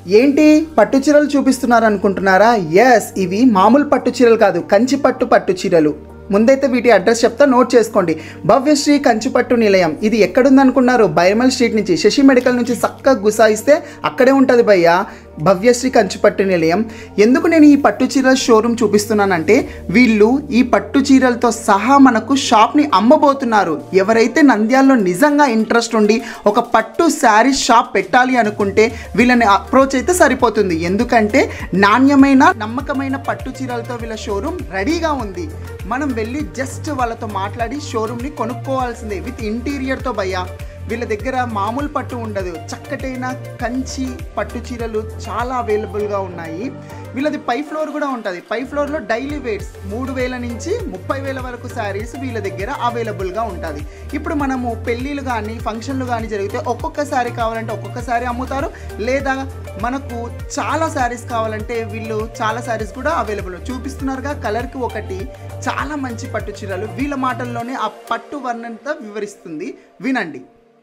ఏంటి పట్టు చీరలు చూపిస్తున్నారు అనుకుంటున్నారా ఎస్ ఇవి మామూలు పట్టు చీరలు కాదు కంచి పట్టు పట్టు చీరలు ముందైతే వీటి అడ్రస్ చెప్తా నోట్ చేసుకోండి భవ్యశ్రీ కంచిపట్టు నిలయం ఇది ఎక్కడుందనుకున్నారు బైరమల్ స్ట్రీట్ నుంచి శశి మెడికల్ నుంచి చక్కగా గుసాయిస్తే అక్కడే ఉంటుంది భయ్య భవ్యశ్రీ కంచిపట్టు నిలయం ఎందుకు నేను ఈ పట్టు చీరల షోరూమ్ చూపిస్తున్నానంటే వీళ్ళు ఈ పట్టు చీరలతో సహా మనకు షాప్ని అమ్మబోతున్నారు ఎవరైతే నంద్యాలలో నిజంగా ఇంట్రెస్ట్ ఉండి ఒక పట్టు శారీ షాప్ పెట్టాలి అనుకుంటే వీళ్ళని అప్రోచ్ అయితే సరిపోతుంది ఎందుకంటే నాణ్యమైన నమ్మకమైన పట్టు చీరలతో వీళ్ళ షోరూమ్ రెడీగా ఉంది మనం వెళ్ళి జస్ట్ వాళ్ళతో మాట్లాడి షోరూమ్ని కొనుక్కోవాల్సిందే విత్ ఇంటీరియర్తో భయ్యా వీళ్ళ దగ్గర మామూలు పట్టు ఉండదు చక్కటైన కంచి పట్టు చీరలు చాలా అవైలబుల్గా ఉన్నాయి వీళ్ళది పై ఫ్లోర్ కూడా ఉంటుంది పై ఫ్లోర్లో డైలీ వేర్స్ మూడు వేల నుంచి ముప్పై వేల వరకు శారీస్ వీళ్ళ దగ్గర అవైలబుల్గా ఉంటుంది ఇప్పుడు మనము పెళ్ళిళ్ళు కానీ ఫంక్షన్లు కానీ జరిగితే ఒక్కొక్క శారీ కావాలంటే ఒక్కొక్క శారీ అమ్ముతారు లేదా మనకు చాలా శారీస్ కావాలంటే వీళ్ళు చాలా శారీస్ కూడా అవైలబుల్ చూపిస్తున్నారుగా కలర్కి ఒకటి చాలా మంచి పట్టు చీరలు వీళ్ళ మాటల్లోనే ఆ పట్టు వర్ణంతా వివరిస్తుంది వినండి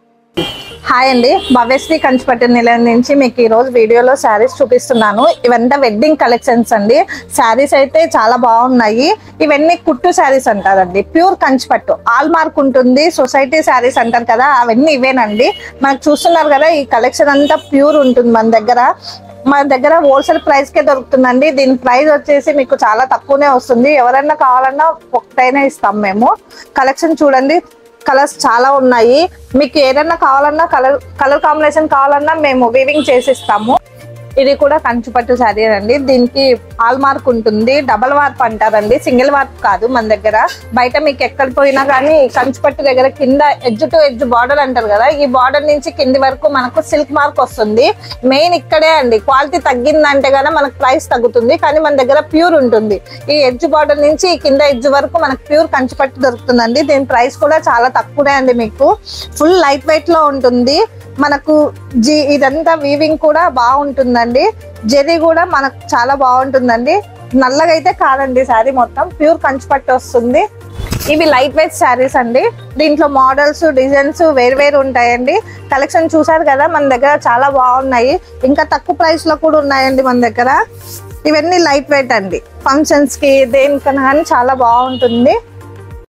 హాయ్ అండి భవ్యశ్రీ కంచిపట్టు నిలయం నుంచి మీకు ఈ రోజు వీడియోలో శారీస్ చూపిస్తున్నాను ఇవంతా వెడ్డింగ్ కలెక్షన్స్ అండి శారీస్ అయితే చాలా బాగున్నాయి ఇవన్నీ కుట్టు శారీస్ అంటారండి ప్యూర్ కంచిపట్టు ఆల్ మార్క్ ఉంటుంది సొసైటీ శారీస్ అంటారు కదా అవన్నీ ఇవేనండి మనకు చూస్తున్నారు కదా ఈ కలెక్షన్ అంతా ప్యూర్ ఉంటుంది మన దగ్గర మన దగ్గర హోల్సేల్ ప్రైస్ కే దొరుకుతుందండి దీని ప్రైస్ వచ్చేసి మీకు చాలా తక్కువనే వస్తుంది ఎవరైనా కావాలన్నా ఒకటైనా ఇస్తాం మేము కలెక్షన్ చూడండి కలర్స్ చాలా ఉన్నాయి మీకు ఏదైనా కావాలన్నా కలర్ కలర్ కాంబినేషన్ కావాలన్నా మేము వీవింగ్ చేసిస్తాము ఇది కూడా కంచుపట్టు శారీ అండి దీనికి హాల్ మార్క్ ఉంటుంది డబల్ వార్ప్ అంటారండి సింగిల్ వార్ప్ కాదు మన దగ్గర బయట మీకు ఎక్కడ పోయినా కానీ కంచుపట్టు దగ్గర కింద ఎడ్జ్ టు ఎడ్జ్ బార్డర్ అంటారు కదా ఈ బార్డర్ నుంచి కింది వరకు మనకు సిల్క్ మార్క్ వస్తుంది మెయిన్ ఇక్కడే అండి క్వాలిటీ తగ్గిందంటే గానీ మనకు ప్రైస్ తగ్గుతుంది కానీ మన దగ్గర ప్యూర్ ఉంటుంది ఈ ఎడ్జ్ బార్డర్ నుంచి ఈ కింద ఎడ్జ్ వరకు మనకు ప్యూర్ కంచిపట్టు దొరుకుతుందండి దీని ప్రైస్ కూడా చాలా తక్కువనే అండి మీకు ఫుల్ లైట్ వెయిట్ లో ఉంటుంది మనకు జీ ఇదంతా వీవింగ్ కూడా బాగుంటుందండి జెరీ కూడా మనకు చాలా బాగుంటుందండి నల్లగా అయితే కాదండి శారీ మొత్తం ప్యూర్ కంచిపట్టు వస్తుంది ఇవి లైట్ వెయిట్ శారీస్ అండి దీంట్లో మోడల్స్ డిజైన్స్ వేరు వేరు ఉంటాయండి కలెక్షన్ చూసారు కదా మన దగ్గర చాలా బాగున్నాయి ఇంకా తక్కువ ప్రైస్ లో కూడా ఉన్నాయండి మన దగ్గర ఇవన్నీ లైట్ వెయిట్ అండి ఫంక్షన్స్ కి దేనికన్నా కానీ చాలా బాగుంటుంది